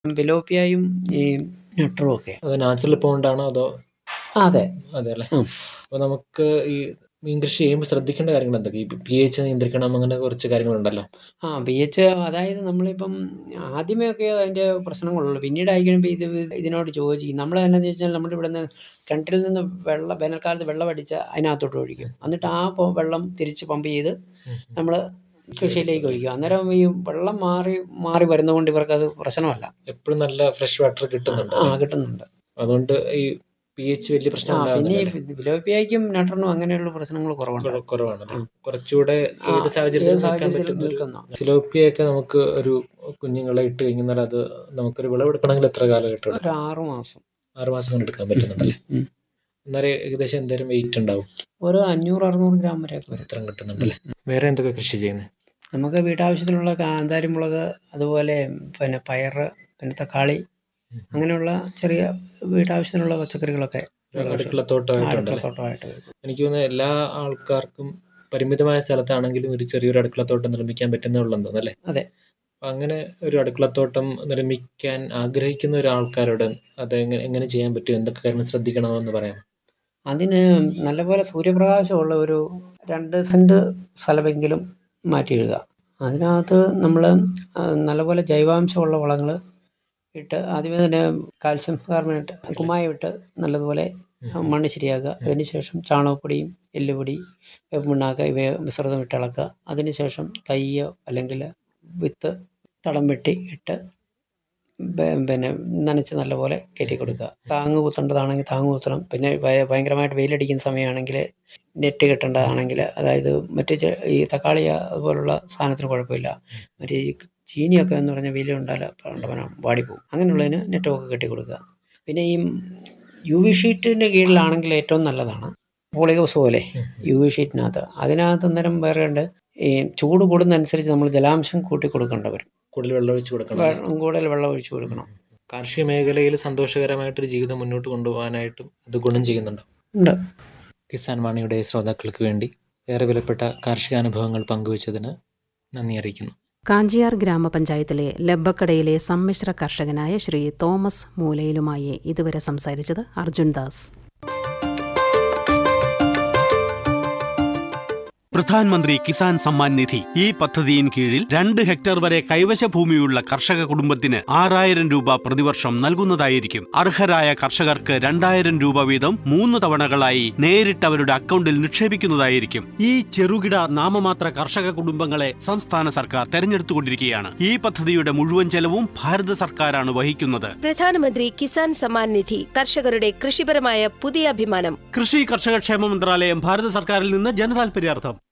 ഫിലോപ്പിയയും ഈ നെട്ടറും ഒക്കെ അത് നാച്ചുറൽ പോണ്ടാണോ അതോ അതെ അതെ അല്ലേ ഉം. അപ്പോൾ നമുക്ക് ഈ മീൻ കൃഷി ചെയ്യുമ്പോൾ ശ്രദ്ധിക്കേണ്ട കാര്യങ്ങൾ എന്തൊക്കെ ഈ പി എച്ച് നിയന്ത്രിക്കണം അങ്ങനെ കുറച്ച് കാര്യങ്ങളുണ്ടല്ലോ ആ പി എച്ച് അതായത് നമ്മളിപ്പം ആദ്യമേ ഒക്കെ അതിൻ്റെ പ്രശ്നങ്ങളുള്ളൂ പിന്നീട് ആയി കഴിയുമ്പോൾ ഇത് ഇതിനോട് ചോദിക്കും നമ്മൾ എന്നാന്ന് വെച്ചാൽ നമ്മുടെ ഇവിടെ നിന്ന് കിണറ്റിൽ നിന്ന് വെള്ളം വേനൽക്കാലത്ത് വെള്ളം അടിച്ച് അതിനകത്തോട്ട് ഒഴിക്കും എന്നിട്ട് ആ പൊ- വെള്ളം തിരിച്ച് പമ്പ് ചെയ്ത് നമ്മൾ കൃഷിയിലേക്ക് ഒഴിക്കും അന്നേരം ഈ വെള്ളം മാറി മാറി വരുന്നതുകൊണ്ട് ഇവർക്കത് പ്രശ്നമല്ല എപ്പോഴും നല്ല ഫ്രഷ് വാട്ടർ കിട്ടുന്നുണ്ട് ആ കിട്ടുന്നുണ്ട് അതുകൊണ്ട് ഈ പി എച്ച് വലിയ പ്രശ്നം ആ പിന്നെ ഉണ്ടാകുന്നില്ല ഈ ഫിലോപ്പിയയ്ക്കും നട്ടറിനും അങ്ങനെയുള്ള പ്രശ്നങ്ങൾ കുറവുണ്ട് കുറവാണ് കുറച്ചുകൂടെ ആ, ഏത് സാഹചര്യത്തിൽ ഏത് നിൽക്കാൻ സാഹചര്യത്തിലും പറ്റുന്ന ഒരു- നിൽക്കുന്ന സിലോപ്പിയൊക്കെ നമുക്ക് ഒരു കുഞ്ഞുങ്ങളെ ഇട്ട് കഴിഞ്ഞാൽ അത് നമുക്കൊരു വിളവെടുക്കണമെങ്കിൽ എത്ര കാലഘട്ടം എടുക്കും ഒരു ആറു മാസം ആറ് മാസം കൊണ്ട് എടുക്കാൻ പറ്റുന്നുണ്ടല്ലേ ഉം. അന്നേരം ഏകദേശം എന്തേലും വെയിറ്റ് ഉണ്ടാവും ഒരു അഞ്ഞൂറ് അറുന്നൂറ് ഗ്രാം വരെയൊക്കെ വരും ഇത്രയും കിട്ടുന്നുണ്ടല്ലേ വേറെ എന്തൊക്കെ കൃഷി ചെയ്യുന്നത് നമുക്ക് വീട്ടാവശ്യത്തിനുള്ള കാന്താരി മുളക് അതുപോലെ പിന്നെ പയറ് പിന്നെ തക്കാളി അങ്ങനെയുള്ള ചെറിയ വീട്ടാവശ്യത്തിനുള്ള പച്ചക്കറികളൊക്കെ അടുക്കളത്തോട്ടമായിട്ടുണ്ടല്ലേ അടുക്കളത്തോട്ടമായിട്ട് വരും. എനിക്ക് തോന്നുന്നു എല്ലാ ആൾക്കാർക്കും പരിമിതമായ സ്ഥലത്താണെങ്കിലും ഒരു ചെറിയൊരു അടുക്കളത്തോട്ടം നിർമ്മിക്കാൻ പറ്റുന്നുള്ളതെന്ന് തോന്നുന്നല്ലേ അതെ. അപ്പം അങ്ങനെ ഒരു അടുക്കളത്തോട്ടം നിർമ്മിക്കാൻ ആഗ്രഹിക്കുന്ന ഒരാൾക്കാരോട് അത് എങ്ങനെ എങ്ങനെ ചെയ്യാൻ പറ്റും എന്തൊക്കെ കാര്യങ്ങൾ ശ്രദ്ധിക്കണമെന്ന് പറയാം അതിന് നല്ലപോലെ സൂര്യപ്രകാശമുള്ള ഒരു രണ്ട് സെൻറ്റ് സ്ഥലമെങ്കിലും മാറ്റിയിടുക അതിനകത്ത് നമ്മൾ നല്ലപോലെ ജൈവാംശമുള്ള വളങ്ങൾ ഇട്ട് ആദ്യമേ തന്നെ കാൽസ്യം കാർബണേറ്റ് കുമ്മായം ഇട്ട് നല്ലതുപോലെ മണ്ണ് ശരിയാക്കുക അതിനുശേഷം ചാണകപ്പൊടിയും എല്ലുപൊടി വേപ്പിണ്ണാക്ക ഇവ മിശ്രിതം ഇട്ട് ഇളക്കുക അതിനുശേഷം തയ്യോ അല്ലെങ്കിൽ വിത്ത് തടം വെട്ടി ഇട്ട് ബ- പിന്നെ നനച്ച് നല്ലപോലെ കയറ്റി കൊടുക്കുക താങ്ങ് കുത്തേണ്ടതാണെങ്കിൽ താങ്ങ് കുത്തണം പിന്നെ ഭയ- ഭയങ്കരമായിട്ട് വെയിലടിക്കുന്ന സമയമാണെങ്കിൽ നെറ്റ് കെട്ടേണ്ടതാണെങ്കിൽ അതായത് മറ്റു ചെ- ഈ തക്കാളി അതുപോലുള്ള സാധനത്തിന് കുഴപ്പമില്ല മറ്റേ ഈ ചീനിയൊക്കെ എന്ന് പറഞ്ഞാൽ വെയിലുണ്ടാൽ പണ്ടവനം വാടിപ്പോവും അങ്ങനെയുള്ളതിന് നെറ്റൊക്കെ കെട്ടി കൊടുക്കുക പിന്നെ ഈ യു വി ഷീറ്റിൻ്റെ കീഴിലാണെങ്കിൽ ഏറ്റവും നല്ലതാണ് പോളിഹൗസ് പോലെ യു വി ഷീറ്റിനകത്ത് അതിനകത്ത് അന്നേരം വേറെ ഉണ്ട് ഈ ചൂട് കൂടുന്നതനുസരിച്ച് നമ്മൾ ജലാംശം കൂട്ടി കൊടുക്കേണ്ട വരും കൂടുതൽ വെള്ളം ഒഴിച്ച് കൊടുക്കണം വെള്ളം കൂടുതൽ വെള്ളം ഒഴിച്ചു കൊടുക്കണം കാർഷിക മേഖലയിൽ സന്തോഷകരമായിട്ടൊരു ജീവിതം മുന്നോട്ട് കൊണ്ടുപോകാനായിട്ടും അത് ഗുണം ചെയ്യുന്നുണ്ടോ ഉണ്ട് കിസാൻ വാണിയുടെ ശ്രോതാക്കൾക്ക് വേണ്ടി ഏറെ വിലപ്പെട്ട കാർഷിക അനുഭവങ്ങൾ പങ്കുവച്ചതിന് നന്ദി അറിയിക്കുന്നു കാഞ്ചിയാർ ഗ്രാമപഞ്ചായത്തിലെ ലബ്ബക്കടയിലെ സമ്മിശ്ര കർഷകനായ ശ്രീ തോമസ് മൂലയിലുമായി ഇതുവരെ സംസാരിച്ചത് അർജുൻ ദാസ് പ്രധാൻമന്ത്രി കിസാൻ സമ്മാൻ നിധി ഈ പദ്ധതിയിൻ കീഴിൽ രണ്ട് ഹെക്ടർ വരെ കൈവശ ഭൂമിയുള്ള കർഷക കുടുംബത്തിന് ആറായിരം രൂപ പ്രതിവർഷം നൽകുന്നതായിരിക്കും അർഹരായ കർഷകർക്ക് രണ്ടായിരം രൂപ വീതം മൂന്ന് തവണകളായി നേരിട്ട് അവരുടെ അക്കൗണ്ടിൽ നിക്ഷേപിക്കുന്നതായിരിക്കും ഈ ചെറുകിട നാമമാത്ര കർഷക കുടുംബങ്ങളെ സംസ്ഥാന സർക്കാർ തെരഞ്ഞെടുത്തുകൊണ്ടിരിക്കുകയാണ് ഈ പദ്ധതിയുടെ മുഴുവൻ ചെലവും ഭാരത സർക്കാരാണ് വഹിക്കുന്നത് പ്രധാനമന്ത്രി കിസാൻ സമ്മാൻ നിധി കർഷകരുടെ കൃഷിപരമായ പുതിയ അഭിമാനം കൃഷി കർഷക ക്ഷേമ മന്ത്രാലയം ഭാരത സർക്കാരിൽ നിന്ന് ജനതാൽപര്യാർത്ഥം